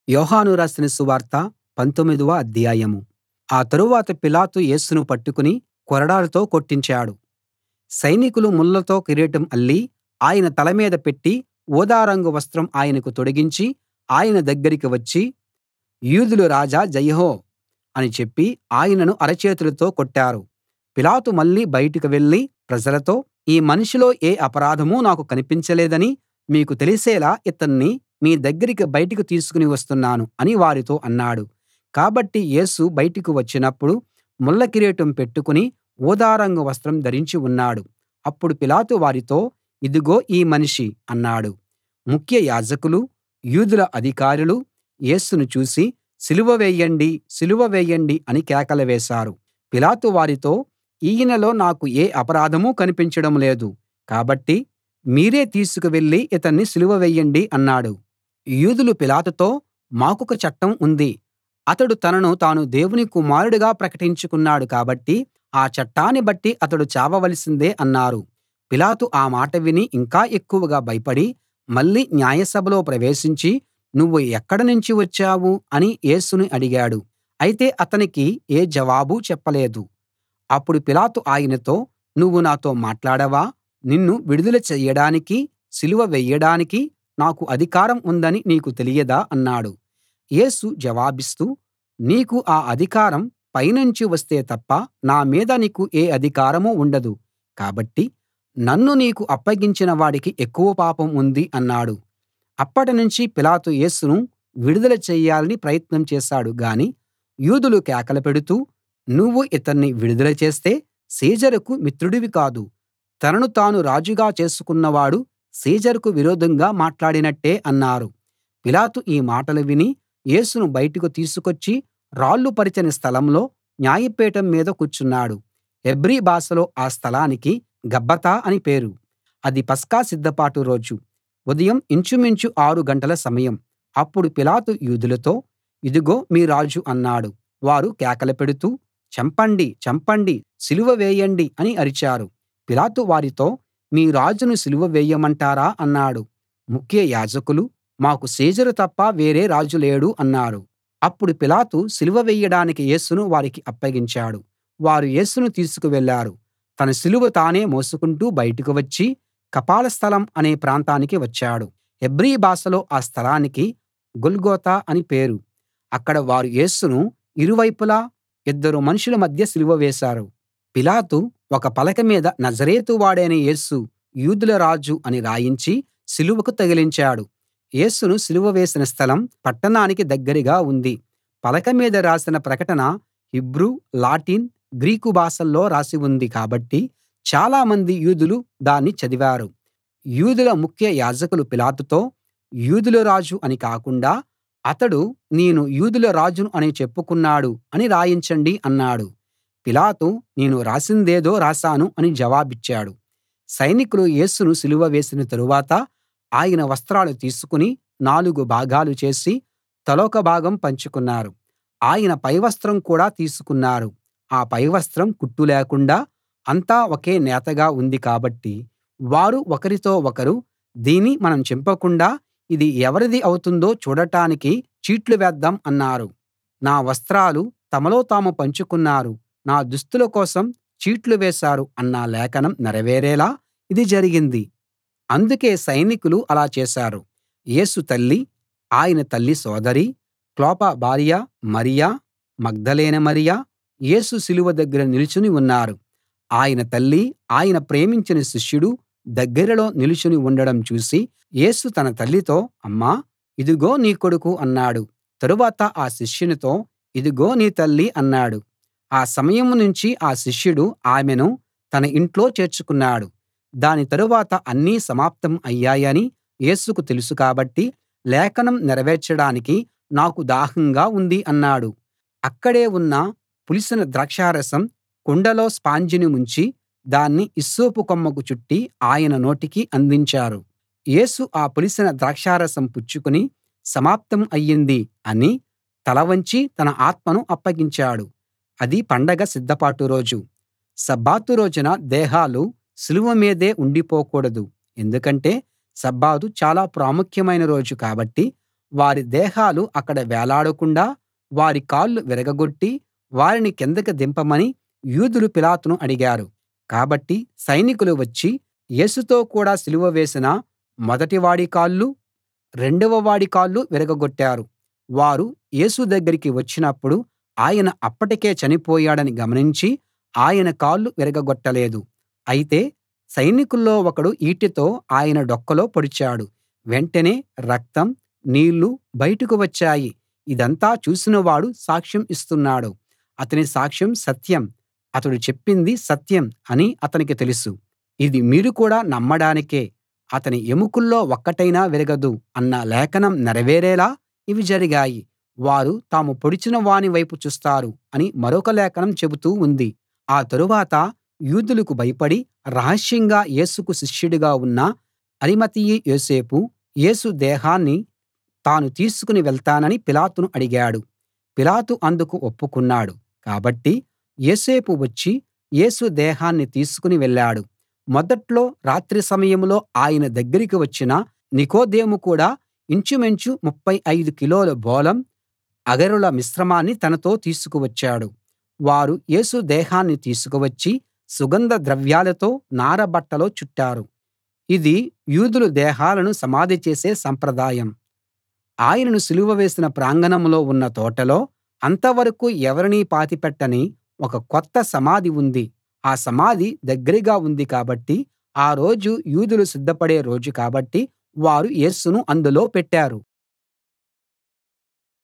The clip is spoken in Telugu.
యోహాను రాసిన సువార్త పంతొమ్మిదవ అధ్యాయం ఆ తరువాత పిలాతు యేసును పట్టుకుని కొరడాలతో కొట్టించాడు సైనికులు ముళ్ళతో కిరీటం అల్లి ఆయన తల మీద పెట్టి ఊదా రంగు వస్త్రం ఆయనకు తొడిగించి ఆయన దగ్గరికి వచ్చి యూదుల రాజా జయహో అని చెప్పి ఆయనను అరచేతులతో కొట్టారు పిలాతు మళ్ళీ బయటకు వెళ్ళి ప్రజలతో ఈ మనిషిలో ఏ అపరాధమూ నాకు కనిపించలేదని మీకు తెలిసేలా ఇతన్ని మీ దగ్గరికి బయటకు తీసుకుని వస్తున్నాను అని వారితో అన్నాడు కాబట్టి యేసు బయటకు వచ్చినప్పుడు ముళ్ళ కిరీటం పెట్టుకుని ఊదా రంగు వస్త్రం ధరించి ఉన్నాడు అప్పుడు పిలాతు వారితో ఇదిగో ఈ మనిషి అన్నాడు ముఖ్య యాజకులూ యూదుల అధికారులూ యేసును చూసి సిలువ వేయండి సిలువ వేయండి అని కేకలు వేశారు పిలాతు వారితో ఈయనలో నాకు ఏ అపరాధమూ కనిపించడం లేదు కాబట్టి మీరే తీసుకు వెళ్ళి ఇతన్ని సిలువ వేయండి అన్నాడు యూదులు పిలాతుతో మాకొక చట్టం ఉంది అతడు తనను తాను దేవుని కుమారుడిగా ప్రకటించుకున్నాడు కాబట్టి ఆ చట్టాన్ని బట్టి అతడు చావవలసిందే అన్నారు పిలాతు ఆ మాట విని ఇంకా ఎక్కువగా భయపడి మళ్ళీ న్యాయసభలో ప్రవేశించి నువ్వు ఎక్కడ నుంచి వచ్చావు అని యేసుని అడిగాడు అయితే అతనికి ఏ జవాబూ చెప్పలేదు అప్పుడు పిలాతు ఆయనతో నువ్వు నాతో మాట్లాడవా నిన్ను విడుదల చెయ్యడానికీ సిలువ వెయ్యడానికీ నాకు అధికారం ఉందని నీకు తెలియదా అన్నాడు యేసు జవాబిస్తూ నీకు ఆ అధికారం పైనుంచి వస్తే తప్ప నా మీద నీకు ఏ అధికారమూ ఉండదు కాబట్టి నన్ను నీకు అప్పగించిన వాడికి ఎక్కువ పాపం ఉంది అన్నాడు అప్పటినుంచి పిలాతు యేసును విడుదల చెయ్యాలని ప్రయత్నం చేశాడు గాని యూదులు కేకలు పెడుతూ నువ్వు ఇతన్ని విడుదల చేస్తే సీజరుకు మిత్రుడివి కాదు తనను తాను రాజుగా చేసుకున్నవాడు సీజరుకు విరోధంగా మాట్లాడినట్టే అన్నారు పిలాతు ఈ మాటలు విని యేసును బయటకు తీసుకొచ్చి రాళ్ళు పరిచిన స్థలంలో న్యాయపీఠం మీద కూర్చున్నాడు హెబ్రీ భాషలో ఆ స్థలానికి గబ్బతా అని పేరు అది పస్కా సిద్ధపాటు రోజు ఉదయం ఇంచుమించు ఆరు గంటల సమయం అప్పుడు పిలాతు యూదులతో ఇదిగో మీ రాజు అన్నాడు వారు కేకలు పెడుతూ చంపండి చంపండి సిలువ వేయండి అని అరిచారు పిలాతు వారితో మీ రాజును సిలువ వేయమంటారా అన్నాడు ముఖ్య యాజకులు మాకు సీజరు తప్ప వేరే రాజు లేడు అన్నారు అప్పుడు పిలాతు సిలువ వేయడానికి యేసును వారికి అప్పగించాడు వారు యేసును తీసుకు వెళ్ళారు తన సిలువ తానే మోసుకుంటూ బయటకు వచ్చి కపాల స్థలం అనే ప్రాంతానికి వచ్చాడు హెబ్రీ భాషలో ఆ స్థలానికి గొల్గొతా అని పేరు అక్కడ వారు యేసును ఇరువైపులా ఇద్దరు మనుషుల మధ్య సిలువ వేశారు పిలాతు ఒక పలక మీద నజరేతు వాడైన యేసు యూదుల రాజు అని రాయించి సిలువకు తగిలించాడు యేసును సిలువ వేసిన స్థలం పట్టణానికి దగ్గరగా ఉంది పలక మీద రాసిన ప్రకటన హీబ్రూ లాటిన్ గ్రీకు భాషల్లో రాసి ఉంది కాబట్టి చాలామంది యూదులు దాన్ని చదివారు యూదుల ముఖ్య యాజకులు పిలాతుతో యూదుల రాజు అని కాకుండా అతడు నేను యూదుల రాజును అని చెప్పుకున్నాడు అని రాయించండి అన్నాడు పిలాతు నేను రాసిందేదో రాశాను అని జవాబిచ్చాడు సైనికులు యేసును సిలువ వేసిన తరువాత ఆయన వస్త్రాలు తీసుకుని నాలుగు భాగాలు చేసి తలొక భాగం పంచుకున్నారు ఆయన పైవస్త్రం కూడా తీసుకున్నారు ఆ పైవస్త్రం కుట్టు లేకుండా అంతా ఒకే నేతగా ఉంది కాబట్టి వారు ఒకరితో ఒకరు దీన్ని మనం చింపకుండా ఇది ఎవరిది అవుతుందో చూడటానికి చీట్లు వేద్దాం అన్నారు నా వస్త్రాలు తమలో తాము పంచుకున్నారు నా దుస్తుల కోసం చీట్లు వేశారు అన్న లేఖనం నెరవేరేలా ఇది జరిగింది అందుకే సైనికులు అలా చేశారు యేసు తల్లి ఆయన తల్లి సోదరి క్లోప భార్య మరియ మగ్దలేనే మరియ యేసు సిలువ దగ్గర నిలుచుని ఉన్నారు ఆయన తల్లి ఆయన ప్రేమించిన శిష్యుడు దగ్గరలో నిలుచుని ఉండడం చూసి యేసు తన తల్లితో అమ్మా ఇదిగో నీ కొడుకు అన్నాడు తరువాత ఆ శిష్యునితో ఇదిగో నీ తల్లి అన్నాడు ఆ సమయం నుంచి ఆ శిష్యుడు ఆమెను తన ఇంట్లో చేర్చుకున్నాడు దాని తరువాత అన్నీ సమాప్తం అయ్యాయని యేసుకు తెలుసు కాబట్టి లేఖనం నెరవేర్చడానికి నాకు దాహంగా ఉంది అన్నాడు అక్కడే ఉన్న పులిసిన ద్రాక్షారసం కుండలో స్పాంజిని ముంచి దాన్ని హిస్సోపు కొమ్మకు చుట్టి ఆయన నోటికి అందించారు యేసు ఆ పులిసిన ద్రాక్షారసం పుచ్చుకుని సమాప్తం అయ్యింది అని తల వంచి తన ఆత్మను అప్పగించాడు అది పండగ సిద్ధపాటు రోజు సబ్బాతు రోజున దేహాలు సిలువ మీదే ఉండిపోకూడదు ఎందుకంటే సబ్బాతు చాలా ప్రాముఖ్యమైన రోజు కాబట్టి వారి దేహాలు అక్కడ వేలాడకుండా వారి కాళ్ళు విరగగొట్టి వారిని కిందకి దింపమని యూదులు పిలాతును అడిగారు కాబట్టి సైనికులు వచ్చి యేసుతో కూడా సిలువ వేసిన మొదటివాడి కాళ్ళూ రెండవ వాడి కాళ్ళు విరగగొట్టారు వారు యేసు దగ్గరికి వచ్చినప్పుడు ఆయన అప్పటికే చనిపోయాడని గమనించి ఆయన కాళ్ళు విరగగొట్టలేదు అయితే సైనికుల్లో ఒకడు ఈటెతో ఆయన డొక్కలో పొడిచాడు వెంటనే రక్తం నీళ్లు బయటకు వచ్చాయి ఇదంతా చూసినవాడు సాక్ష్యం ఇస్తున్నాడు అతని సాక్ష్యం సత్యం అతడు చెప్పింది సత్యం అని అతనికి తెలుసు ఇది మీరు కూడా నమ్మడానికే అతని ఎముకల్లో ఒక్కటైనా విరగదు అన్న లేఖనం నెరవేరేలా ఇవి జరిగాయి వారు తాము పొడిచిన వాని వైపు చూస్తారు అని మరొక లేఖనం చెబుతూ ఉంది ఆ తరువాత యూదులకు భయపడి రహస్యంగా యేసుకు శిష్యుడిగా ఉన్న అరిమతయి యోసేపు యేసు దేహాన్ని తాను తీసుకుని వెళ్తానని పిలాతును అడిగాడు పిలాతు అందుకు ఒప్పుకున్నాడు కాబట్టి యోసేపు వచ్చి యేసు దేహాన్ని తీసుకుని వెళ్ళాడు మొదట్లో రాత్రి సమయంలో ఆయన దగ్గరికి వచ్చిన నికోదేము కూడా ఇంచుమించు ముప్ఫై ఐదు కిలోల బోళం అగరుల మిశ్రమాన్ని తనతో తీసుకువచ్చాడు వారు యేసు దేహాన్ని తీసుకువచ్చి సుగంధ ద్రవ్యాలతో నార బట్టలో చుట్టారు ఇది యూదులు దేహాలను సమాధి చేసే సంప్రదాయం ఆయనను సిలువ వేసిన ప్రాంగణంలో ఉన్న తోటలో అంతవరకూ ఎవరినీ పాతిపెట్టని ఒక కొత్త సమాధి ఉంది ఆ సమాధి దగ్గరగా ఉంది కాబట్టి ఆ రోజు యూదులు సిద్ధపడే రోజు కాబట్టి వారు యేసును అందులో పెట్టారు